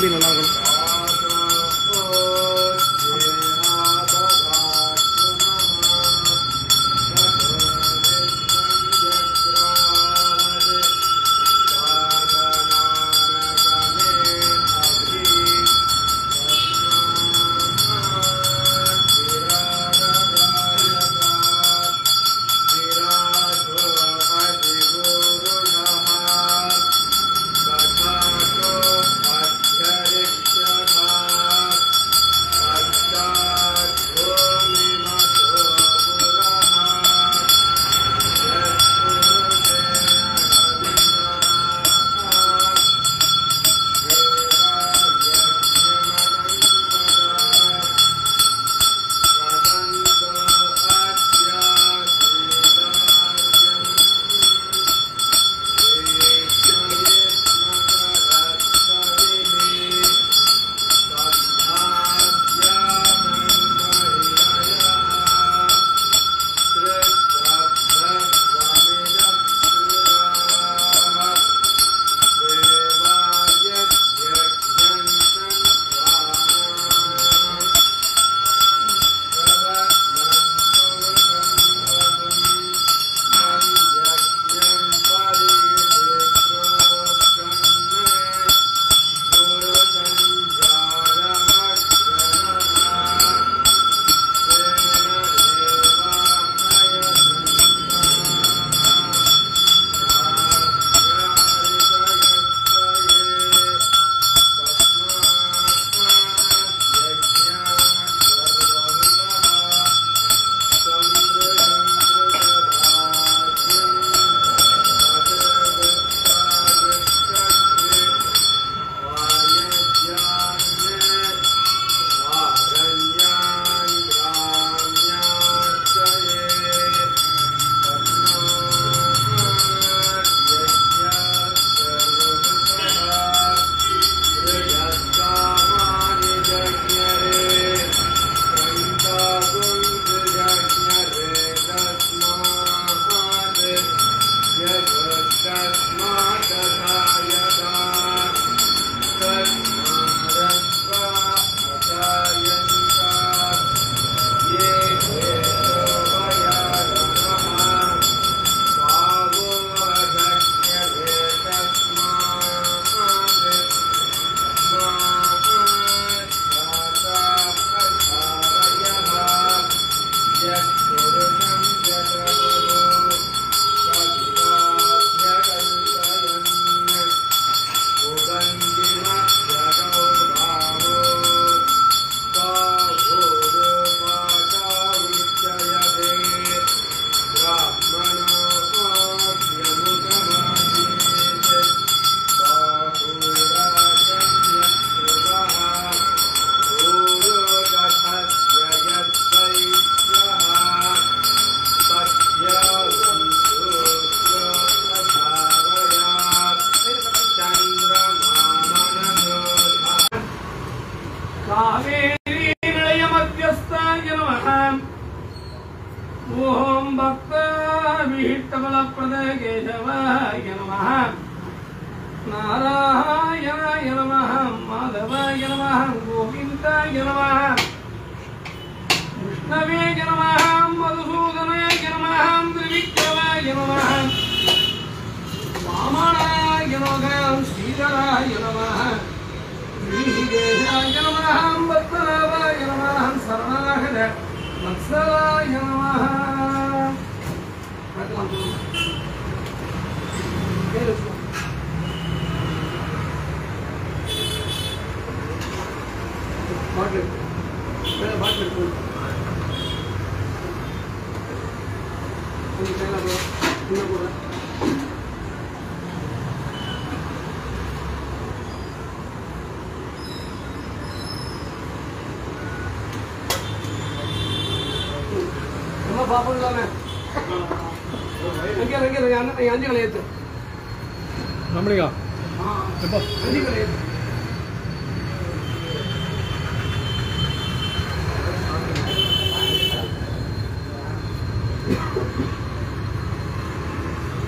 எப்படி நல்லா இருக்கணும் कावेरी निलयमध्यस्थाय नमः ॐ भक्ताभीष्टबलप्रद केशवाय नमः नारायणाय नमः माधवाय नमः गोविन्दाय नमः विष्णवे नमः मधुसूदनाय नमः त्रिविक्रमाय नमः वामनाय नमः श्रीधराय नमः श्रीदेशाय नमः वत्सलाय नमः शरणागत वत्सलाय नमः பாட்டில் மேலே பாட்டில் போடு கொஞ்சம் மேலே போடு இன்னும் போடு நம்ம பாப்போம்லாமே அங்கே அங்கே அங்கே அஞ்சு கலை ஏற்று நம்மளுக்கா எப்போ அஞ்சு கலை ஏற்று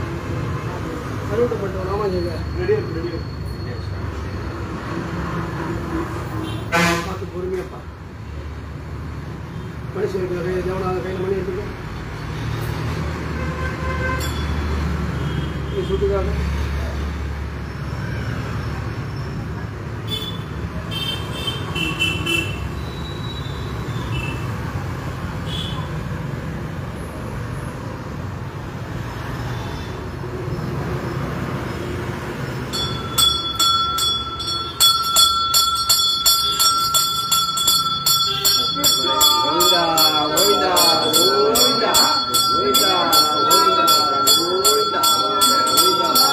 சர்வட்டப்பட்டு ராமாஜிங்க ரெடி இருக்கு ரெடி மனுஷன் இருக்கிற கையில் தேவனாக கையில் மணி எடுத்துக்கோ நீ சுட்டுக்காக கோவிந்தா கோவிந்தா கோவிந்தா கோவிந்தா கோவிந்தா கோவிந்தா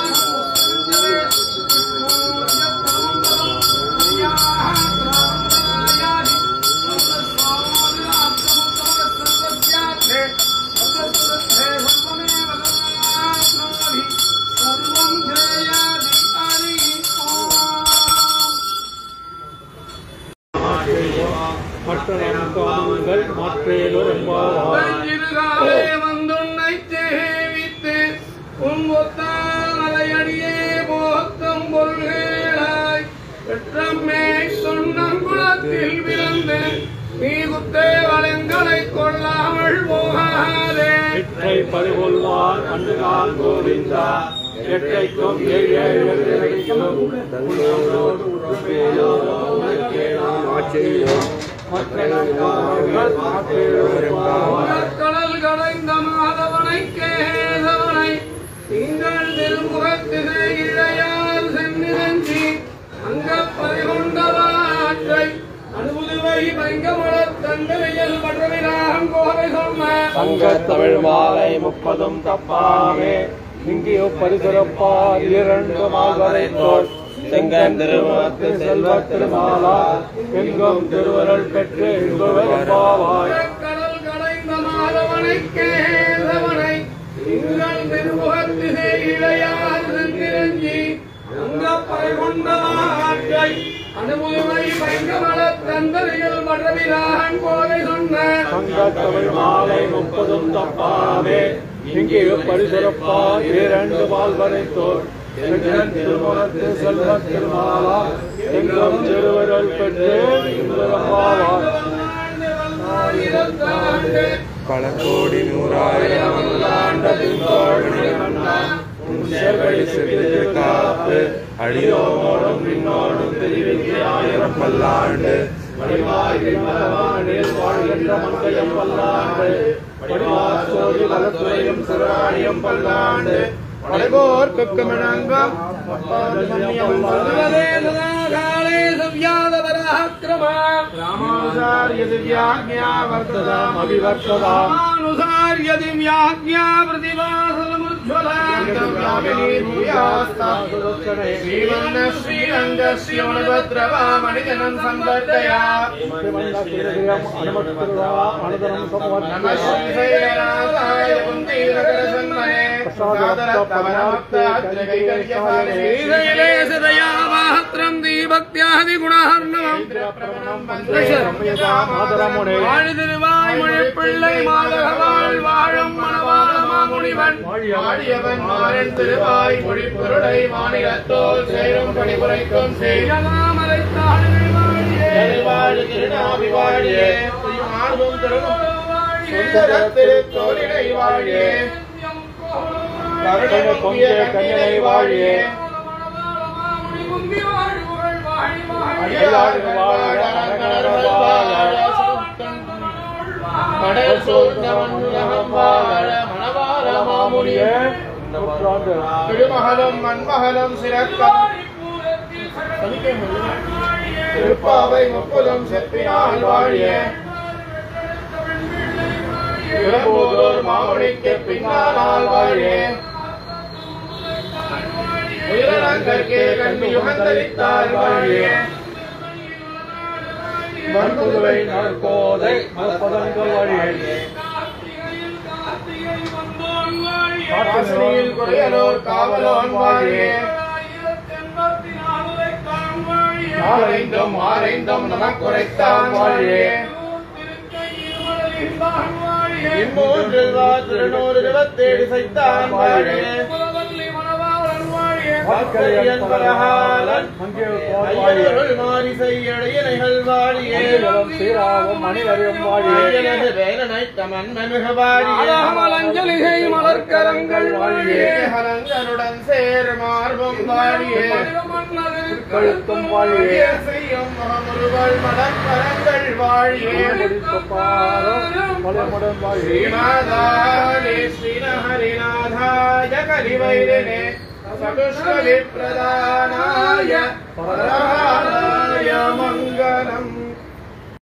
மற்ற நம் காமங்கள் மாற்றேலோர் என்பாவாய் பஞ்சிருகாலே வந்துன்னை சேவித்து உன் ஒத்தாமலையடியே போத்தம் கொள்கிறாய் பெற்றம்மே சொன்னம் குளத்தில் பிறந்து நீ குத்தே வளங்களை கொள்ளாமல் போகாதே இற்றை பறிகொள்வான் அன்றுகால் கோவிந்தா எட்டைக்கும் ஏழைக்கும் உள்ளோடு உறவேயோடு உனக்கேதான் ஆட்சியோ மற்ற நம் காமங்கள் மாற்றேலோர் என்பாவாய் கடல் கடைந்த மாதவனை கேதவனை திங்கள் திருமுகத்திலே இழையார் சென்னிரஞ்சி அங்க பறிகொண்டவாற்றை அனுபுதுவை பைங்கமலர் தண்டவையில் பற்றவினாகம் கோவை சொன்ன சங்கத் தமிழ் மாலை முப்பதும் தப்பாமே இங்கேயோ பரிசுரப்பார் இரண்டு மால்வரை தோல் செங்கன் திருமணத்து செல்வ திருமாலா எங்கும் திருவருள் பெற்று இன்பவருப்பாவாய் கடல் கடைந்த மாதவனை கேதவனை திங்கள் திருமுகத்திலே இழையார் சென்னிரஞ்சி அங்க பறிகொண்டவாற்றை அனுபுதுவை பைங்கமலர் தண்டவையில் பற்றவினாகம் கோவை சொன்ன சங்கத் தமிழ் மாலை முப்பதும் தப்பாமே இங்கேயோ பரிசுரப்பார் இரண்டு மால்வரை தோல் செங்கன் திருமணத்து செல்வ திருமாலா எங்கும் திருவருள் பெற்று இன்பவருப்பாவாய் பழக்கோடி நூறாயிரம் காப்பு அடியோடும் பின்னோடும் தெரிவிக்க ஆயிரம் பல்லாண்டு மணிமாயில் வாழ்கின்ற மங்கையம் பல்லாண்டு மணிமாசோதி வளத்துறையும் சிறாரியம் பல்லாண்டு படைபோர் கொக்கமிணங்கம் सर्वदे सदा काले सव्यादपराक्रमा ராமானுசாரிய திவ்யாக்ஞா வர்த்ததாம் அபிவர்த்ததாம் रामानुसार्य दिव्याज्ञा प्रतिभासमुज्ज्वला ஸ்ரீரங்கஸ்ரீரங்கஸ்யோனபத்ரவாமணிஜனம் சம்பர்தயா அனுமதிருவா நம ஸ்ரீசைலநாதாய குந்தீரகரசன்மனே சாதரத்தவனமுக்தாத்ரகைகர்யபாலே श्रीशैले सदया मात्रम् दीभक्त्यादिगुणार्णवम् வாழி திருவாய்மொழி பிள்ளை மாதகவாள் வாழும் மணவாள மாமுனிவன் வாழியவன் மாறன் திருவாய் மொழிப்பொருளை மாநிலத்தோல் சேரும் பணிபுரைக்கும் செய்யலாமலை தாழ்கள் வாழியே செய்வாழ் திருநாவி வாழியே ஆர்வம் திருவும் சுந்தரத்திருத்தோரினை வாழியே கருணை பொங்கிய கண்ணினை வாழியே கடல் சூழ்ந்தவன் உலகம் வாழ மணவாள மாமுனியே திருமகலம் மண்மகலம் சிறக்கம் திருப்பாவை முப்பதும் செப்பினால் வாழியே இளம்போதோர் மாமுனிக்கு பின்னால் வாழியே உயிரங்கற்கே கண்ணி யுகந்தரித்தார் வாழியே மண்புதுவை நற்கோதை மலப்பதங்கள் வழியே காசினியில் குறையலோர் காவலோன் வாழியே ஆரைந்தும் ஆரைந்தும் நமக்குரைத்தான் வாழியே இம்மூன்று திருநூறு இருபத்தேழு சைத்தான் வாழியே பக்கரையன் பலகாலன் மங்கிய போர் வாழியே ஐயருள் மாரிசை அடையனைகள் வாழியே மணிகளும் சீராவும் மணிகரியும் வாழியே ஐயனது வேலனை தமன் மனுக வாழியே அழகமலஞ்சலிகை மலர்க்கரங்கள் வாழியே ஹலங்கனுடன் சேர் மார்பம் வாழியே கழுத்தும் வாழியே செய்யும் முகமுருகள் மலக்கரங்கள் வாழியே பாரம் பலமுடன் வாழியே श्रीमादाने श्रीनहरिनाथाय कलिवैरिणे सतुष्कविप्रदानाय परहाराय मङ्गलम्